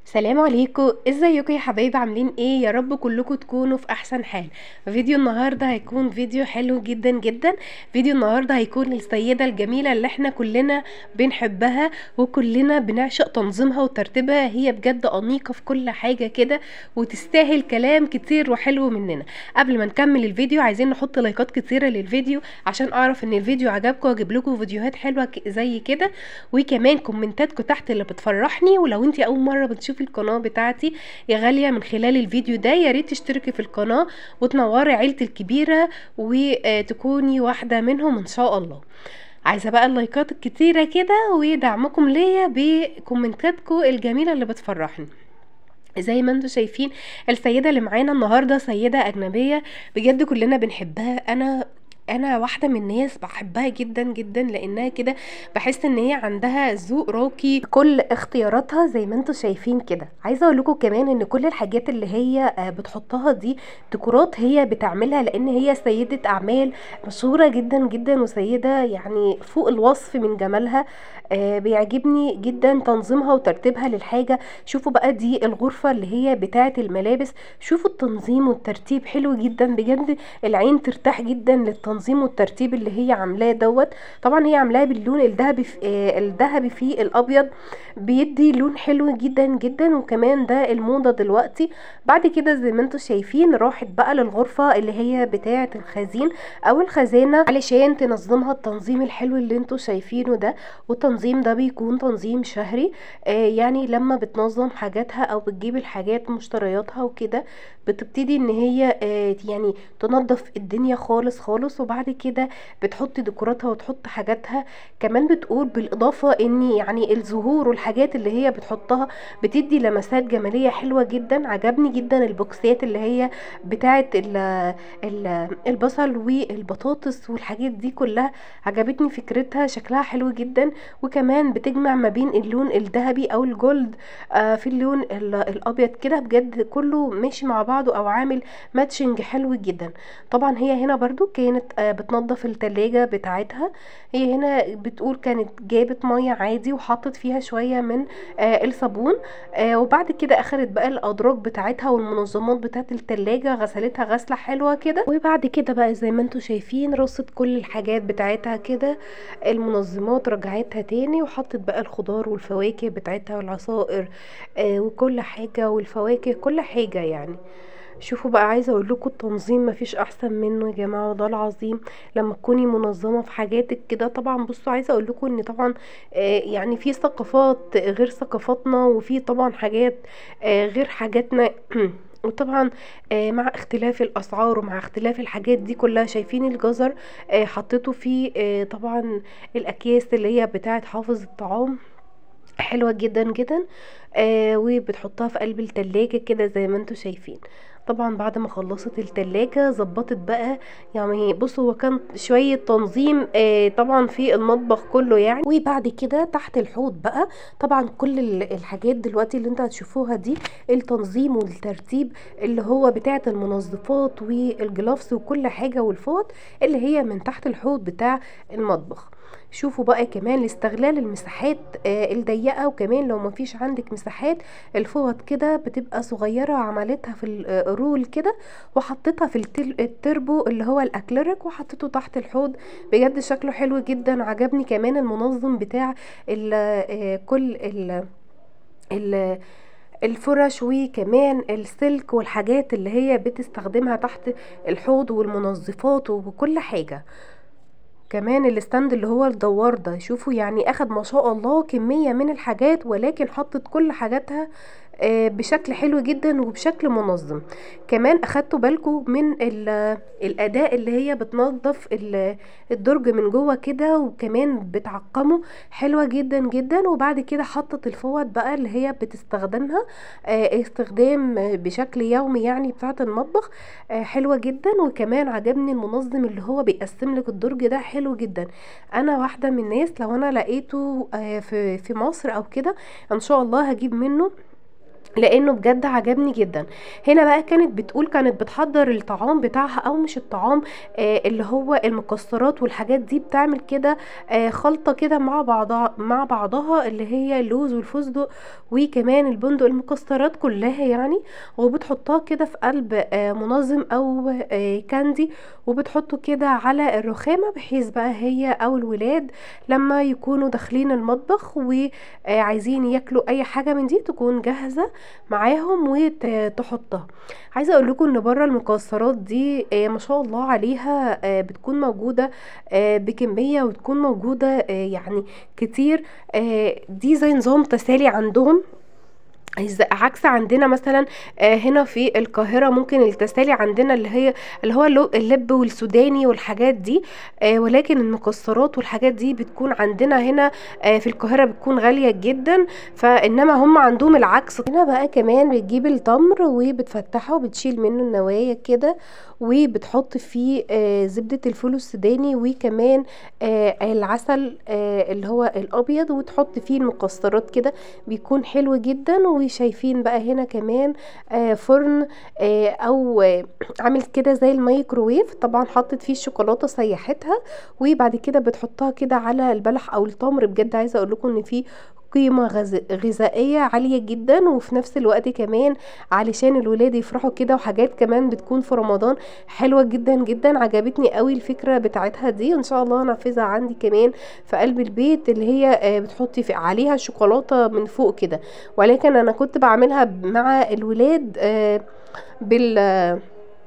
سلام عليكم ازيكم يا حبايبي عاملين ايه يا رب كلكم تكونوا في احسن حال فيديو النهارده هيكون فيديو حلو جدا جدا فيديو النهارده هيكون للسيده الجميله اللي احنا كلنا بنحبها وكلنا بنعشق تنظيمها وترتيبها هي بجد انيقه في كل حاجه كده وتستاهل كلام كتير وحلو مننا قبل ما نكمل الفيديو عايزين نحط لايكات كتيره للفيديو عشان اعرف ان الفيديو عجبكم واجيب لكم فيديوهات حلوه ك- زي كده وكمان كومنتاتكم تحت اللي بتفرحني ولو انت اول مره بتشوفي القناه بتاعتي يا غاليه من خلال الفيديو ده يا ريت تشتركي في القناه وتنوري عيلتي الكبيره وتكوني واحده منهم ان شاء الله عايزه بقى اللايكات الكتيره كده ودعمكم ليا بكومنتاتكم الجميله اللي بتفرحني زي ما انتم شايفين السيدة اللي معانا النهاردة سيدة أجنبية بجد كلنا بنحبها أنا انا واحده من الناس بحبها جدا جدا لانها كده بحس ان هي عندها ذوق راقي كل اختياراتها زي ما انتم شايفين كده عايزه اقول لكم كمان ان كل الحاجات اللي هي آه، بتحطها دي ديكورات هي بتعملها لان هي سيده اعمال مشهوره جدا جدا وسيده يعني فوق الوصف من جمالها آه، بيعجبني جدا تنظيمها وترتيبها للحاجه شوفوا بقى دي الغرفه اللي هي بتاعه الملابس شوفوا التنظيم والترتيب حلو جدا بجد العين ترتاح جدا للتنظيم والترتيب اللي هي عاملاه دوت طبعا هي عاملاه باللون الذهبي في آه، الذهبي فيه الابيض بيدي لون حلو جدا جدا وكمان ده الموضه دلوقتي بعد كده زي ما انتم شايفين راحت بقى للغرفه اللي هي بتاعه الخزين او الخزانه علشان تنظمها التنظيم الحلو اللي انتم شايفينه ده والتنظيم ده بيكون تنظيم شهري آه يعني لما بتنظم حاجاتها او بتجيب الحاجات مشترياتها وكده بتبتدي ان هي آه يعني تنظف الدنيا خالص خالص وبعد كده بتحط ديكوراتها وتحط حاجاتها كمان بتقول بالاضافه ان يعني الزهور والحاجات اللي هي بتحطها بتدي لمسات جماليه حلوه جدا عجبني جدا البوكسات اللي هي بتاعه ال- ال- البصل والبطاطس والحاجات دي كلها عجبتني فكرتها شكلها حلو جدا وكمان بتجمع ما بين اللون الذهبي او الجولد آه في اللون ال- الابيض كده بجد كله ماشي مع بعضه او عامل ماتشنج حلو جدا طبعا هي هنا برضو كانت آه بتنظف التلاجة بتاعتها هي هنا بتقول كانت جابت مية عادي وحطت فيها شوية من آه الصابون آه وبعد كده اخدت بقى الادراج بتاعتها والمنظمات بتاعت التلاجة غسلتها غسلة حلوة كده وبعد كده بقى زي ما انتم شايفين رصت كل الحاجات بتاعتها كده المنظمات رجعتها تاني وحطت بقى الخضار والفواكه بتاعتها والعصائر آه وكل حاجة والفواكه كل حاجة يعني شوفوا بقى عايزه اقول لكم التنظيم مفيش احسن منه يا جماعه والله العظيم لما تكوني منظمه في حاجاتك كده طبعا بصوا عايزه اقول لكم ان طبعا آه يعني في ثقافات غير ثقافاتنا وفي طبعا حاجات آه غير حاجاتنا وطبعا آه مع اختلاف الاسعار ومع اختلاف الحاجات دي كلها شايفين الجزر آه حطيته فيه آه طبعا الاكياس اللي هي بتاعه حافظ الطعام حلوة جدا جدا آه وبتحطها في قلب التلاجة كده زي ما انتوا شايفين طبعا بعد ما خلصت التلاجة ظبطت بقى يعني بصوا هو كان شوية تنظيم آه طبعا في المطبخ كله يعني وبعد كده تحت الحوض بقى طبعا كل ال- الحاجات دلوقتي اللي انتوا هتشوفوها دي التنظيم والترتيب اللي هو بتاعة المنظفات والجلافز وكل حاجة والفوط اللي هي من تحت الحوض بتاع المطبخ شوفوا بقى كمان لاستغلال المساحات آه الضيقه وكمان لو مفيش عندك مساحات الفوط كده بتبقى صغيره عملتها في الرول كده وحطيتها في التل- التربو اللي هو الاكليريك وحطيته تحت الحوض بجد شكله حلو جدا عجبني كمان المنظم بتاع ال- آه كل ال ال الفرش وكمان السلك والحاجات اللي هي بتستخدمها تحت الحوض والمنظفات وكل حاجه كمان الستاند اللي هو الدوار ده شوفوا يعني اخد ما شاء الله كمية من الحاجات ولكن حطت كل حاجاتها آه، بشكل حلو جدا وبشكل منظم كمان اخدتوا بالكم من ال- الاداة اللي هي بتنظف ال- الدرج من جوه كده وكمان بتعقمه حلوة جدا جدا وبعد كده حطت الفوط بقى اللي هي بتستخدمها آه، استخدام آه، بشكل يومي يعني بتاعة المطبخ آه، حلوة جدا وكمان عجبني المنظم اللي هو بيقسم لك الدرج ده حلو جدا انا واحدة من الناس لو انا لقيته آه، في في مصر او كده ان شاء الله هجيب منه لانه بجد عجبني جدا هنا بقى كانت بتقول كانت بتحضر الطعام بتاعها او مش الطعام آه اللي هو المكسرات والحاجات دي بتعمل كده آه خلطة كده مع بعضها مع بعضها اللي هي اللوز والفستق وكمان البندق المكسرات كلها يعني وبتحطها كده في قلب آه منظم او آه كاندي وبتحطه كده على الرخامة بحيث بقى هي او الولاد لما يكونوا داخلين المطبخ وعايزين ياكلوا اي حاجة من دي تكون جاهزة معاهم وتحطها عايزه اقول لكم ان بره المكسرات دي آه، ما شاء الله عليها آه، بتكون موجوده آه، بكميه وتكون موجوده آه، يعني كتير آه، دي زي نظام تسالي عندهم إذا- عكس عندنا مثلا آه، هنا في القاهرة ممكن التسالي عندنا اللي هي اللي هو اللو- اللب والسوداني والحاجات دي آه، ولكن المكسرات والحاجات دي بتكون عندنا هنا آه، في القاهرة بتكون غالية جدا فإنما هم عندهم العكس هنا بقى كمان بتجيب التمر وبتفتحه وبتشيل منه النوايا كده وبتحط فيه آه، زبدة الفول السوداني وكمان آه، العسل آه، اللي هو الأبيض وتحط فيه المكسرات كده بيكون حلو جدا وشايفين بقى هنا كمان آه، فرن آه، او آه، عامل كده زي الميكروويف طبعا حطت فيه الشوكولاته سيحتها وبعد كده بتحطها كده على البلح او التمر بجد عايزه اقول لكم ان فيه قيمة غز- غذائية عالية جدا وفي نفس الوقت كمان علشان الولاد يفرحوا كده وحاجات كمان بتكون في رمضان حلوة جدا جدا عجبتني قوي الفكرة بتاعتها دي وان شاء الله انفذها عندي كمان في قلب البيت اللي هي آه، بتحطي في عليها شوكولاتة من فوق كده ولكن انا كنت بعملها ب- مع الولاد آه، بال آه،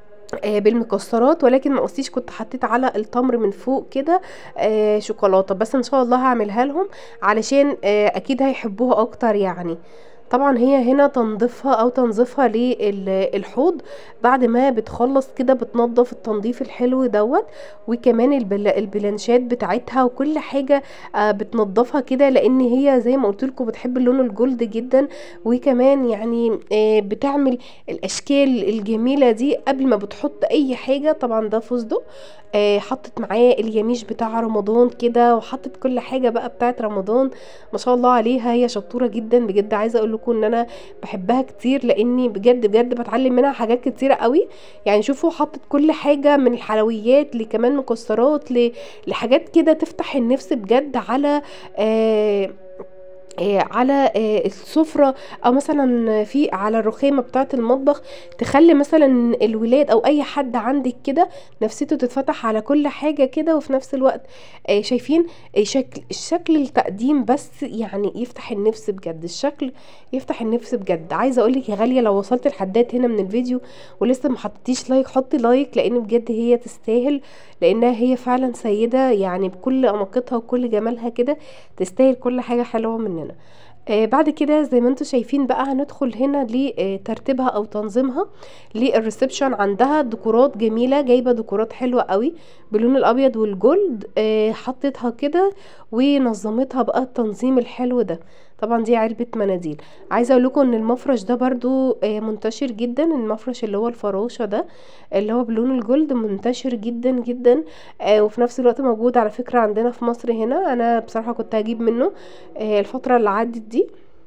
بالمكسرات ولكن ما قصيش كنت حطيت على التمر من فوق كده آه، شوكولاته بس ان شاء الله هعملها لهم علشان آه، اكيد هيحبوها اكتر يعني طبعا هي هنا تنظيفها او تنظيفها للحوض بعد ما بتخلص كده بتنظف التنظيف الحلو دوت وكمان البل- البلانشات بتاعتها وكل حاجه آه، بتنظفها كده لان هي زي ما قلت لكم بتحب اللون الجولد جدا وكمان يعني آه، بتعمل الاشكال الجميله دي قبل ما بتحط اي حاجه طبعا ده فستق آه، حطت معاه اليميش بتاع رمضان كده وحطت كل حاجه بقى بتاعت رمضان ما شاء الله عليها هي شطوره جدا بجد عايزه اقول لكم ان انا بحبها كتير لاني بجد بجد بتعلم منها حاجات كتيره قوي يعني شوفوا حطت كل حاجه من الحلويات لكمان مكسرات ل- لحاجات كده تفتح النفس بجد على آه آه، على آه، السفرة او مثلا في على الرخامة بتاعة المطبخ تخلي مثلا الولاد او اي حد عندك كده نفسيته تتفتح على كل حاجة كده وفي نفس الوقت آه، شايفين آه، شكل الشكل التقديم بس يعني يفتح النفس بجد الشكل يفتح النفس بجد عايزة اقولك يا غالية لو وصلت لحدات هنا من الفيديو ولسه ما حطيتيش لايك حطي لايك لان بجد هي تستاهل لانها هي فعلا سيدة يعني بكل اناقتها وكل جمالها كده تستاهل كل حاجة حلوة مننا آه بعد كده زي ما انتم شايفين بقى هندخل هنا لترتيبها او تنظيمها للريسبشن عندها ديكورات جميله جايبه ديكورات حلوه قوي باللون الابيض والجولد آه حطيتها كده ونظمتها بقى التنظيم الحلو ده طبعا دي علبة مناديل عايزة اقول لكم ان المفرش ده برضو آه، منتشر جدا المفرش اللي هو الفراشة ده اللي هو بلون الجولد منتشر جدا جدا آه، وفي نفس الوقت موجود على فكرة عندنا في مصر هنا انا بصراحة كنت هجيب منه آه، الفترة اللي عدت دي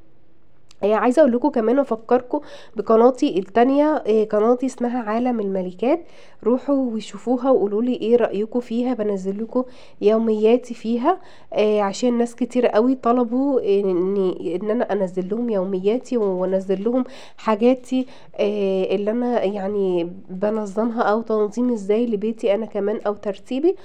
آه، عايزه اقول لكم كمان وافكركم بقناتي التانية آه، قناتي اسمها عالم الملكات روحوا وشوفوها وقولوا لي ايه رايكم فيها بنزل لكم يومياتي فيها آه، عشان ناس كتير قوي طلبوا ان ان انا انزل لهم يومياتي وانزل لهم حاجاتي آه، اللي انا يعني بنظمها او تنظيم ازاي لبيتي انا كمان او ترتيبي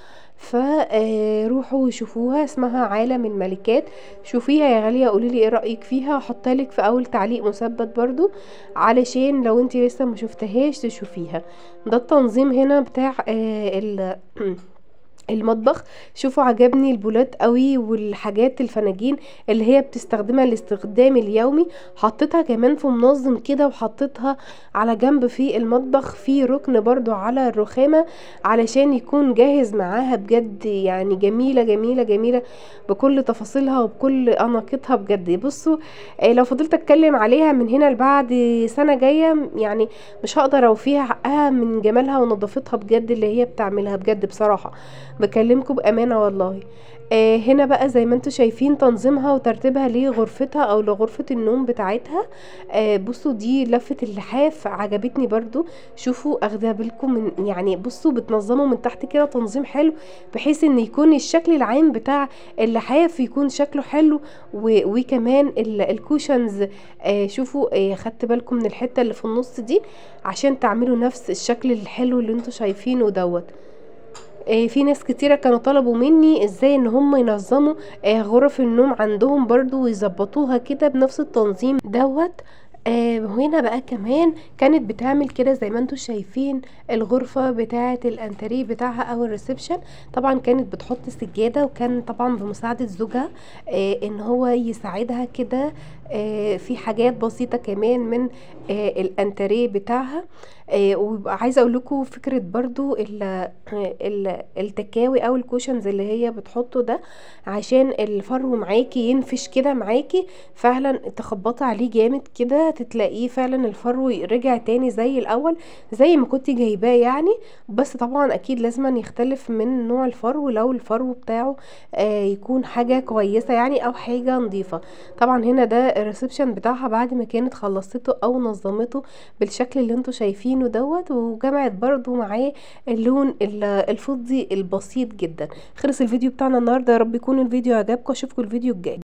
فروحوا وشوفوها اسمها عالم الملكات شوفيها يا غالية قولي لي ايه رأيك فيها هحطها لك في اول تعليق مثبت برضو علشان لو انتي لسه ما شفتهاش تشوفيها ده التنظيم هنا بتاع آه، ال المطبخ شوفوا عجبني البولات قوي والحاجات الفناجين اللي هي بتستخدمها الاستخدام اليومي حطيتها كمان في منظم كده وحطيتها على جنب في المطبخ في ركن برضو على الرخامة علشان يكون جاهز معاها بجد يعني جميلة جميلة جميلة بكل تفاصيلها وبكل اناقتها بجد بصوا آه، لو فضلت اتكلم عليها من هنا لبعد سنة جاية يعني مش هقدر اوفيها حقها من جمالها ونظافتها بجد اللي هي بتعملها بجد بصراحة بكلمكم بامانه والله آه هنا بقى زي ما انتم شايفين تنظيمها وترتيبها لغرفتها او لغرفه النوم بتاعتها آه بصوا دي لفه اللحاف عجبتني برضو شوفوا اخدها بالكم من يعني بصوا بتنظموا من تحت كده تنظيم حلو بحيث ان يكون الشكل العام بتاع اللحاف يكون شكله حلو وكمان الكوشنز آه شوفوا آه خدت بالكم من الحته اللي في النص دي عشان تعملوا نفس الشكل الحلو اللي انتوا شايفينه دوت آه في ناس كتيرة كانوا طلبوا مني ازاي ان هم ينظموا آه غرف النوم عندهم برضو ويظبطوها كده بنفس التنظيم دوت آه هنا بقى كمان كانت بتعمل كده زي ما انتم شايفين الغرفة بتاعة الانتريه بتاعها او الريسبشن طبعا كانت بتحط سجادة وكان طبعا بمساعدة زوجها آه ان هو يساعدها كده آه في حاجات بسيطة كمان من آه الانتريه بتاعها آه ويبقى عايزة اقول لكم فكرة برضو ال ال التكاوي او الكوشنز اللي هي بتحطه ده عشان الفرو معاكي ينفش كده معاكي فعلا تخبطي عليه جامد كده تتلاقيه فعلا الفرو رجع تاني زي الاول زي ما كنت جايباه يعني بس طبعا اكيد لازم يختلف من نوع الفرو لو الفرو بتاعه آه يكون حاجة كويسة يعني او حاجة نظيفة طبعا هنا ده الريسبشن بتاعها بعد ما كانت خلصته او نظمته بالشكل اللي انتوا شايفينه دوت وجمعت برضو معاه اللون الفضي البسيط جدا خلص الفيديو بتاعنا النهارده يا رب يكون الفيديو عجبكم اشوفكم الفيديو الجاي